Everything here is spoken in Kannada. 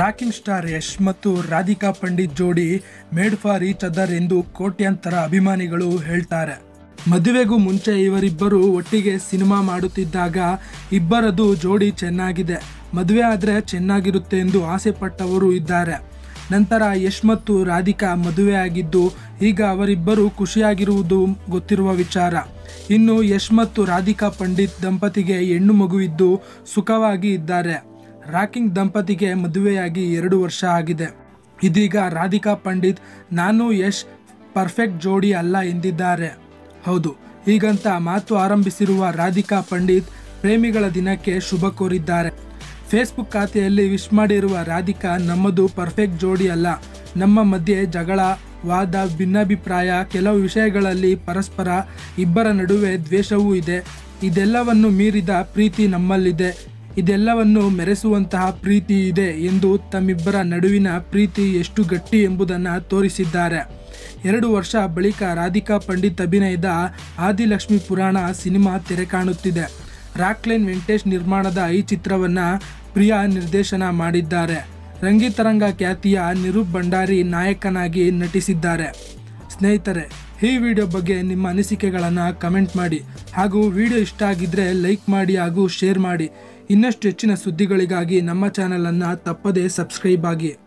ರಾಕಿಂಗ್ ಸ್ಟಾರ್ ಯಶ್ ಮತ್ತು ರಾಧಿಕಾ ಪಂಡಿತ್ ಜೋಡಿ ಮೇಡ್ ಫಾರ್ ಈಚ್ ಅದರ್ ಎಂದು ಕೋಟ್ಯಾಂತರ ಅಭಿಮಾನಿಗಳು ಹೇಳ್ತಾರೆ ಮದುವೆಗೂ ಮುಂಚೆ ಇವರಿಬ್ಬರು ಒಟ್ಟಿಗೆ ಸಿನಿಮಾ ಮಾಡುತ್ತಿದ್ದಾಗ ಇಬ್ಬರದು ಜೋಡಿ ಚೆನ್ನಾಗಿದೆ ಮದುವೆ ಆದರೆ ಚೆನ್ನಾಗಿರುತ್ತೆ ಎಂದು ಆಸೆ ಪಟ್ಟವರು ಇದ್ದಾರೆ ನಂತರ ಯಶ್ ಮತ್ತು ರಾಧಿಕಾ ಮದುವೆ ಆಗಿದ್ದು ಈಗ ಅವರಿಬ್ಬರು ಖುಷಿಯಾಗಿರುವುದು ಗೊತ್ತಿರುವ ವಿಚಾರ ಇನ್ನು ಯಶ್ ಮತ್ತು ರಾಧಿಕಾ ಪಂಡಿತ್ ದಂಪತಿಗೆ ಹೆಣ್ಣು ಮಗುವಿದ್ದು ಸುಖವಾಗಿ ಇದ್ದಾರೆ ರಾಕಿಂಗ್ ದಂಪತಿಗೆ ಮದುವೆಯಾಗಿ ಎರಡು ವರ್ಷ ಆಗಿದೆ ಇದೀಗ ರಾಧಿಕಾ ಪಂಡಿತ್ ನಾನು ಯಶ್ ಪರ್ಫೆಕ್ಟ್ ಜೋಡಿ ಅಲ್ಲ ಎಂದಿದ್ದಾರೆ ಹೌದು ಹೀಗಂತ ಮಾತು ಆರಂಭಿಸಿರುವ ರಾಧಿಕಾ ಪಂಡಿತ್ ಪ್ರೇಮಿಗಳ ದಿನಕ್ಕೆ ಶುಭ ಕೋರಿದ್ದಾರೆ ಫೇಸ್ಬುಕ್ ಖಾತೆಯಲ್ಲಿ ವಿಶ್ ಮಾಡಿರುವ ರಾಧಿಕಾ ನಮ್ಮದು ಪರ್ಫೆಕ್ಟ್ ಜೋಡಿ ಅಲ್ಲ ನಮ್ಮ ಮಧ್ಯೆ ಜಗಳ ವಾದ ಭಿನ್ನಾಭಿಪ್ರಾಯ ಕೆಲವು ವಿಷಯಗಳಲ್ಲಿ ಪರಸ್ಪರ ಇಬ್ಬರ ನಡುವೆ ದ್ವೇಷವೂ ಇದೆ ಇದೆಲ್ಲವನ್ನು ಮೀರಿದ ಪ್ರೀತಿ ನಮ್ಮಲ್ಲಿದೆ ಇದೆಲ್ಲವನ್ನು ಮೆರೆಸುವಂತಹ ಪ್ರೀತಿ ಇದೆ ಎಂದು ತಮ್ಮಿಬ್ಬರ ನಡುವಿನ ಪ್ರೀತಿ ಎಷ್ಟು ಗಟ್ಟಿ ಎಂಬುದನ್ನು ತೋರಿಸಿದ್ದಾರೆ ಎರಡು ವರ್ಷ ಬಳಿಕ ರಾಧಿಕಾ ಪಂಡಿತ್ ಅಭಿನಯದ ಆದಿಲಕ್ಷ್ಮಿ ಪುರಾಣ ಸಿನಿಮಾ ತೆರೆ ಕಾಣುತ್ತಿದೆ ರಾಕ್ಲೈನ್ ವೆಂಕಟೇಶ್ ನಿರ್ಮಾಣದ ಈ ಚಿತ್ರವನ್ನು ಪ್ರಿಯಾ ನಿರ್ದೇಶನ ಮಾಡಿದ್ದಾರೆ ರಂಗಿತರಂಗ ಖ್ಯಾತಿಯ ನಿರೂಪ್ ಭಂಡಾರಿ ನಾಯಕನಾಗಿ ನಟಿಸಿದ್ದಾರೆ ಸ್ನೇಹಿತರೆ ಈ ವಿಡಿಯೋ ಬಗ್ಗೆ ನಿಮ್ಮ ಅನಿಸಿಕೆಗಳನ್ನು ಕಮೆಂಟ್ ಮಾಡಿ ಹಾಗೂ ವಿಡಿಯೋ ಇಷ್ಟ ಆಗಿದ್ದರೆ ಲೈಕ್ ಮಾಡಿ ಹಾಗೂ ಶೇರ್ ಮಾಡಿ ಇನ್ನಷ್ಟು ಹೆಚ್ಚಿನ ಸುದ್ದಿಗಳಿಗಾಗಿ ನಮ್ಮ ಚಾನಲನ್ನು ತಪ್ಪದೇ ಸಬ್ಸ್ಕ್ರೈಬ್ ಆಗಿ